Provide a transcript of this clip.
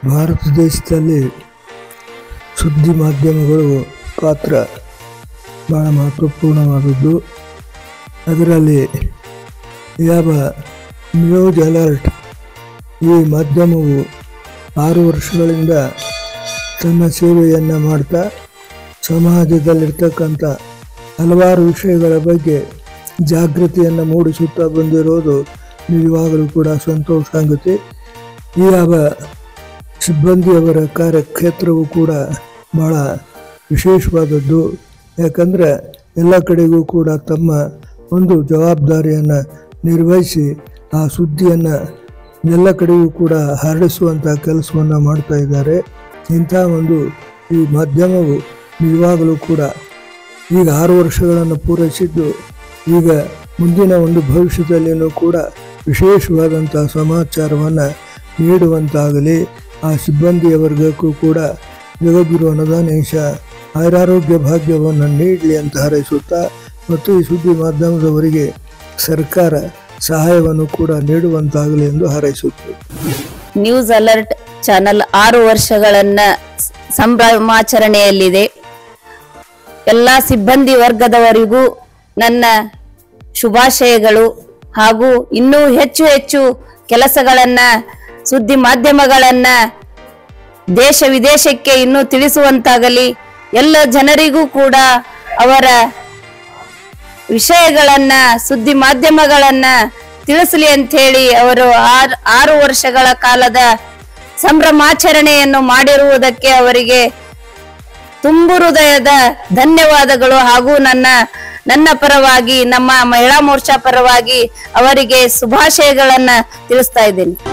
ಭಾರತ ದೇಶದಲ್ಲಿ ಸುದ್ದಿ ಮಾಧ್ಯಮಗಳು ಪಾತ್ರ ಭಾಳ ಮಹತ್ವಪೂರ್ಣವಾದದ್ದು ಅದರಲ್ಲಿ ಯಾವ ನ್ಯೂಸ್ ಅಲರ್ಟ್ ಈ ಮಾಧ್ಯಮವು ಆರು ವರ್ಷಗಳಿಂದ ತನ್ನ ಸೇವೆಯನ್ನು ಮಾಡ್ತಾ ಸಮಾಜದಲ್ಲಿರ್ತಕ್ಕಂಥ ಹಲವಾರು ವಿಷಯಗಳ ಬಗ್ಗೆ ಜಾಗೃತಿಯನ್ನು ಮೂಡಿಸುತ್ತಾ ಬಂದಿರೋದು ನಿಜವಾಗಲೂ ಕೂಡ ಸಂತೋಷ ಸಂಗತಿ ಈ ಯಾವ ಸಿಬ್ಬಂದಿಯವರ ಕಾರ್ಯಕ್ಷೇತ್ರವು ಕೂಡ ಭಾಳ ವಿಶೇಷವಾದದ್ದು ಯಾಕಂದರೆ ಎಲ್ಲ ಕಡೆಗೂ ಕೂಡ ತಮ್ಮ ಒಂದು ಜವಾಬ್ದಾರಿಯನ್ನು ನಿರ್ವಹಿಸಿ ಆ ಸುದ್ದಿಯನ್ನು ಎಲ್ಲ ಕಡೆಗೂ ಕೂಡ ಹರಡಿಸುವಂಥ ಕೆಲಸವನ್ನು ಮಾಡ್ತಾ ಇದ್ದಾರೆ ಇಂಥ ಒಂದು ಈ ಮಾಧ್ಯಮವು ನಿಜವಾಗಲೂ ಕೂಡ ಈಗ ಆರು ವರ್ಷಗಳನ್ನು ಪೂರೈಸಿದ್ದು ಈಗ ಮುಂದಿನ ಒಂದು ಭವಿಷ್ಯದಲ್ಲಿಯೂ ಕೂಡ ವಿಶೇಷವಾದಂಥ ಸಮಾಚಾರವನ್ನು ನೀಡುವಂತಾಗಲಿ ಆ ಸಿಬ್ಬಂದಿಯ ವರ್ಗಕ್ಕೂ ಕೂಡ ಜಗದ್ಗುರು ಅನುದಾನೇಶ ಆಯುರಾರೋಗ್ಯ ಭಾಗ್ಯವನ್ನು ನೀಡಲಿ ಅಂತ ಹಾರೈಸುತ್ತಾ ಮತ್ತು ಈ ಸುದ್ದಿ ಮಾಧ್ಯಮದವರಿಗೆ ಸರ್ಕಾರ ಸಹಾಯವನ್ನು ಕೂಡ ನೀಡುವಂತಾಗಲಿ ಎಂದು ಹಾರೈಸುತ್ತೇವೆ ನ್ಯೂಸ್ ಅಲರ್ಟ್ ಚಾನಲ್ ಆರು ವರ್ಷಗಳನ್ನ ಸ- ಸಂಭ್ರಮಾಚರಣೆಯಲ್ಲಿದೆ ಎಲ್ಲ ಸಿಬ್ಬಂದಿ ವರ್ಗದವರಿಗೂ ನನ್ನ ಶುಭಾಶಯಗಳು ಹಾಗೂ ಇನ್ನೂ ಹೆಚ್ಚು ಹೆಚ್ಚು ಕೆಲಸಗಳನ್ನ ಸುದ್ದಿ ಮಾಧ್ಯಮಗಳನ್ನ ದೇಶ ವಿದೇಶಕ್ಕೆ ಇನ್ನೂ ತಿಳಿಸುವಂತಾಗಲಿ ಎಲ್ಲ ಜನರಿಗೂ ಕೂಡ ಅವರ ವಿಷಯಗಳನ್ನ ಸುದ್ದಿ ಮಾಧ್ಯಮಗಳನ್ನ ತಿಳಿಸಲಿ ಅಂತ ಹೇಳಿ ಅವರು ಆರ್ ಆರು ವರ್ಷಗಳ ಕಾಲದ ಸಂಭ್ರಮಾಚರಣೆಯನ್ನು ಮಾಡಿರುವುದಕ್ಕೆ ಅವರಿಗೆ ತುಂಬು ಹೃದಯದ ಧನ್ಯವಾದಗಳು ಹಾಗೂ ನನ್ನ ನನ್ನ ಪರವಾಗಿ ನಮ್ಮ ಮಹಿಳಾ ಮೋರ್ಚಾ ಪರವಾಗಿ ಅವರಿಗೆ ಶುಭಾಶಯಗಳನ್ನ ತಿಳಿಸ್ತಾ ಇದ್ದೇನೆ